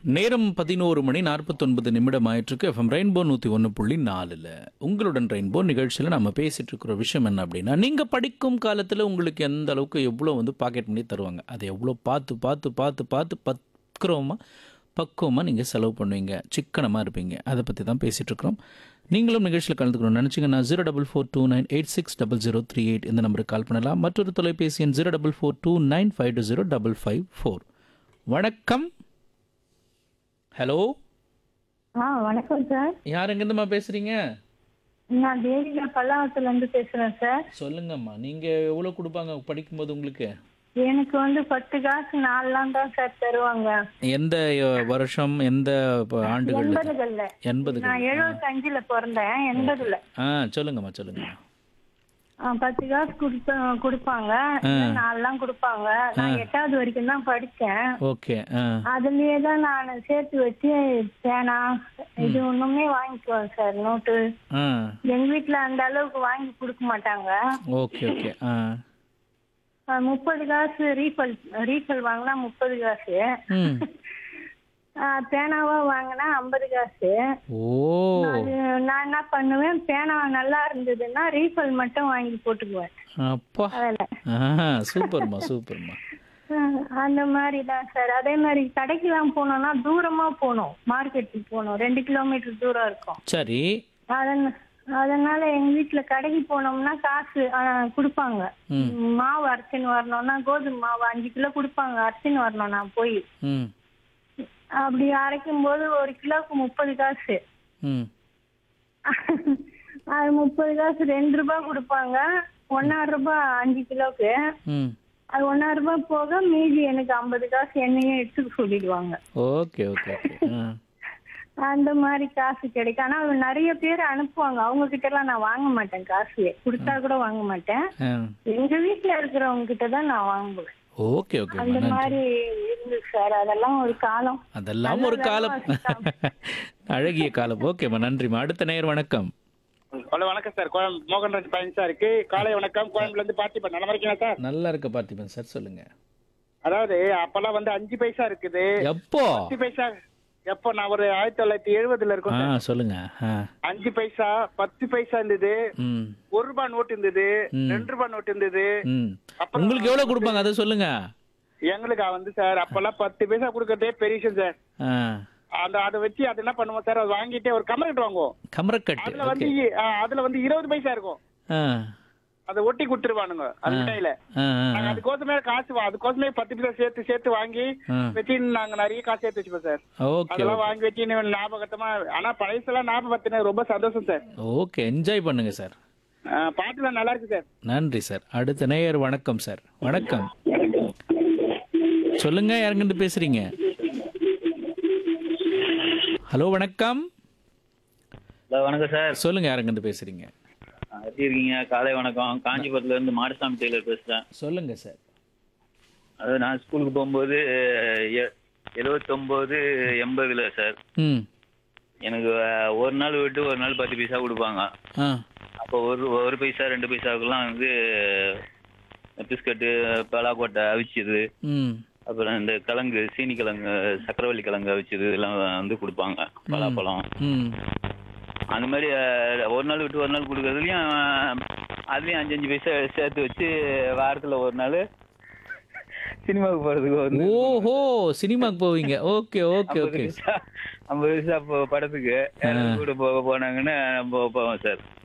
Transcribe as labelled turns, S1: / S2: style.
S1: நேரம் பதினோரு மணி நாற்பத்தொன்பது நிமிடம் ஆயிட்டிருக்கு எஃப்எம் ரெயின்போ நூற்றி ஒன்று புள்ளி நாலில் உங்களுடன் ரெயின்போ நிகழ்ச்சியில் நம்ம பேசிகிட்டு இருக்கிற விஷயம் என்ன அப்படின்னா நீங்கள் படிக்கும் காலத்தில் உங்களுக்கு எந்த அளவுக்கு எவ்வளோ வந்து பாக்கெட் பண்ணி தருவாங்க அதை எவ்வளோ பார்த்து பார்த்து பார்த்து பார்த்து பக்குறோமா பக்குவமாக நீங்கள் செலவு பண்ணுவீங்க சிக்கனமாக இருப்பீங்க அதை பற்றி தான் பேசிகிட்டு இருக்கிறோம் நீங்களும் நிகழ்ச்சியில் கலந்துக்கணும்னு நினச்சிங்கன்னா zero double four two nine eight six double zero three eight இந்த நம்பருக்கு கால் பண்ணலாம் மற்றொரு தொலைபேசி எண் zero double four two nine five two zero double five four வணக்கம் ஹலோ
S2: ஆ வணக்கம் சார்
S1: யார் எங்கேருந்துமா பேசுகிறீங்க
S2: நான் தேவிகா பல்லாவத்துல இருந்து பேசுறேன் சார்
S1: சொல்லுங்கம்மா நீங்கள் எவ்வளோ கொடுப்பாங்க படிக்கும்போது உங்களுக்கு
S2: எனக்கு வந்து பத்து காசு நாலுலாம் தான் சார் தருவாங்க
S1: எந்த அஹ், வருஷம் எந்த ப- ஆண்டுகள்
S2: எண்பதுகள்ல
S1: எண்பது
S2: நான் எழுபத்தஞ்சுல பிறந்தேன் எண்பதுல
S1: ஆ சொல்லுங்கம்மா சொல்லுங்கம்மா
S2: ஆ, பத்து காசு கொடுத்த கொடுப்பாங்க நாலுலாம் கொடுப்பாங்க நான் எட்டாவது வரைக்கும் தான் படிச்சேன்
S1: ஓகே ஆ
S2: அதுலயே தான் நான் சேர்த்து வச்சு பேனா இது ஒண்ணுமே வாங்கிக்குவேன் சார் நோட்டு
S1: ஆ
S2: எங்க வீட்ல அந்த அளவுக்கு வாங்கி கொடுக்க மாட்டாங்க
S1: ஓகே ஓகே ஆ
S2: ஆ, முப்பது காசு ரீஃபல் ரீஃபல் வாங்கினா முப்பது காசு
S1: ம்
S2: ஆ, பேனாவா வாங்கினா ஐம்பது காசு
S1: ஓ
S2: அது நான் என்ன பண்ணுவேன் பேனா நல்லா இருந்ததுன்னா ரீஃபல் மட்டும் வாங்கி போட்டுக்குவேன்
S1: அப்பா
S2: அதில்
S1: ஆ சூப்பர்மா சூப்பர்மா
S2: அந்த மாதிரி தான் சார் அதே மாதிரி கடைக்கெல்லாம் போனோம்னா தூரமா போகணும் மார்க்கெட்டுக்கு போகணும் ரெண்டு கிலோமீட்டர் தூரம் இருக்கும்
S1: சரி
S2: அதன் அதனால எங்க வீட்ல கடைக்கு போனோம்னா காசு ஆ, கொடுப்பாங்க மாவு அரைச்சின்னு வரணும்னா கோதுமை மாவு அஞ்சு கிலோ கொடுப்பாங்க அரைச்சின்னு வரணும் நான் போய்
S1: ம்
S2: அப்படி அரைக்கும் போது ஒரு கிலோவுக்கு முப்பது காசு
S1: ம்
S2: அது முப்பது காசு ரெண்டு ரூபாய் கொடுப்பாங்க ஒன்னாறு ரூபாய் அஞ்சு கிலோக்கு
S1: ம்
S2: அது ஒன்னாறு ரூபாய் போக மீதி எனக்கு ஐம்பது காசு என்னையும் எடுத்துக்க சொல்லிடுவாங்க
S1: ஓகே ஓகே ஓகே ஆ
S2: அந்த மாதிரி காசு கிடைக்கும் ஆனா அது நிறைய பேர் அனுப்புவாங்க அவங்க கிட்ட எல்லாம் நான் வாங்க மாட்டேன் காசு கொடுத்தா கூட வாங்க மாட்டேன்
S1: ஆ
S2: எங்க வீட்டுல இருக்கிறவங்க கிட்ட தான் நான் வாங்குவேன்
S1: ஓகே ஓகே
S2: அந்த மாதிரி இருந்துச்சு சார் அதெல்லாம் ஒரு காலம்
S1: அதெல்லாம் ஒரு காலம் அழகிய காலம் ஓகேம்மா நன்றிம்மா அடுத்த நேர் வணக்கம்
S3: ஹலோ வணக்கம் சார் கோயம் மோகன்ராஜ் பழனி சார் இருக்கு காலை வணக்கம் கோயம்புல இருந்து பார்த்திபன் நல்லா இருக்கீங்களா சார்
S1: நல்லா இருக்க பார்த்திபன் சார் சொல்லுங்க
S3: அதாவது அப்பெல்லாம் வந்து அஞ்சு பைசா இருக்குது
S1: எப்போ
S3: அஞ்சு பைசா எப்போ நான் ஒரு ஆயிரத்தி தொள்ளாயிரத்தி எழுபதுல
S1: ஆ
S3: இருக்கும் சார்.
S1: சொல்லுங்க ஆ
S3: அஞ்சு பைசா பத்து பைசா இருந்தது
S1: ம்
S3: ஒரு ரூபாய் நோட்டு இருந்தது
S1: ம்.
S3: ரெண்டு ரூபாய் நோட்டு இருந்தது
S1: ம்
S3: அப்புறம்
S1: உங்களுக்கு எவ்வளோ கொடுப்பாங்க அதை சொல்லுங்க
S3: எங்களுக்கு வந்து சார் அப்பெல்லாம் பத்து பைசா கொடுக்கறதே பெரிய விஷயம் சார்
S1: ஆ
S3: அந்த அதை வச்சு அது என்ன பண்ணுவோம் சார் அதை வாங்கிட்டு ஒரு கமரக்கட்டு வாங்குவோம்
S1: கமரக்கட்டு
S3: அதுல வந்து
S1: ஓகே
S3: ஆ, அதுல வந்து இருபது பைசா இருக்கும்
S1: ஆ
S3: அதை ஒட்டி கொடுத்துருவானுங்க அது மிட்டாயில
S1: ஆ ஆ
S3: நாங்க அதுக்கோசமே காசு வா- அதுக்கோசமே பத்து பைசா சேர்த்து சேர்த்து வாங்கி
S1: ஆ.
S3: வச்சு நாங்க நிறைய காசு சேர்த்து வச்சுப்போம் சார்
S1: ஓகே
S3: அதெல்லாம் வாங்கி வச்சு இன்னும் ஞாபகத்தமா ஆனா பழைசெல்லாம் ஞாபகத்தின ரொம்ப சந்தோஷம் சார்
S1: ஓகே என்ஜாய் பண்ணுங்க சார்
S3: ஆ, பாட்டுலாம் நல்லா இருக்கு சார்
S1: நன்றி சார் அடுத்த நேயர் வணக்கம் சார் வணக்கம் சொல்லுங்க யாருங்கிட்டு பேசுறீங்க ஹலோ வணக்கம்
S4: ஹலோ வணக்கம் சார்
S1: சொல்லுங்க யாருங்கிட்டு பேசுறீங்க
S4: ஆ, எப்படி இருக்கீங்க காலை வணக்கம் காஞ்சிபுரத்துல இருந்து மாடசாமி டெய்லர் பேசுறேன்
S1: சொல்லுங்க சார்
S4: அது நான் ஸ்கூலுக்கு போகும்போது எ- எழுவத்தொம்போது எண்பதுல சார்
S1: ம்
S4: எனக்கு அஹ், ஒரு நாள் விட்டு ஒரு நாள் பத்து பைசா கொடுப்பாங்க
S1: ஆ
S4: அப்போ ஒரு ஒரு பைசா ரெண்டு பைசாவுக்குலாம் வந்து பிஸ்கட்டு பலாக்கொட்டை அவிச்சது
S1: ம்
S4: அப்புறம் இந்த கிழங்கு சீனி கிழங்கு சக்கரவள்ளி கிழங்கு அவிச்சது இதெல்லாம் வந்து கொடுப்பாங்க பலாப்பழம்
S1: ம்
S4: அந்த மாதிரி அஹ், ஒரு நாள் விட்டு ஒரு நாள் கொடுக்கறதுலயும் அஹ், அதுலயும் அஞ்சு அஞ்சு பைசா சேர்த்து வச்சு வாரத்துல ஒரு நாள் சினிமாவுக்கு போறதுக்கு வந்து
S1: ஓஹோ சினிமாக்கு போவீங்க ஓகே ஓகே
S4: ஐம்பது
S1: ஓகே
S4: பைசா ஐம்பது பைசா போ- படத்துக்கு யாராவது கூட போக போனாங்கன்னா நம்ம போவோம் சார்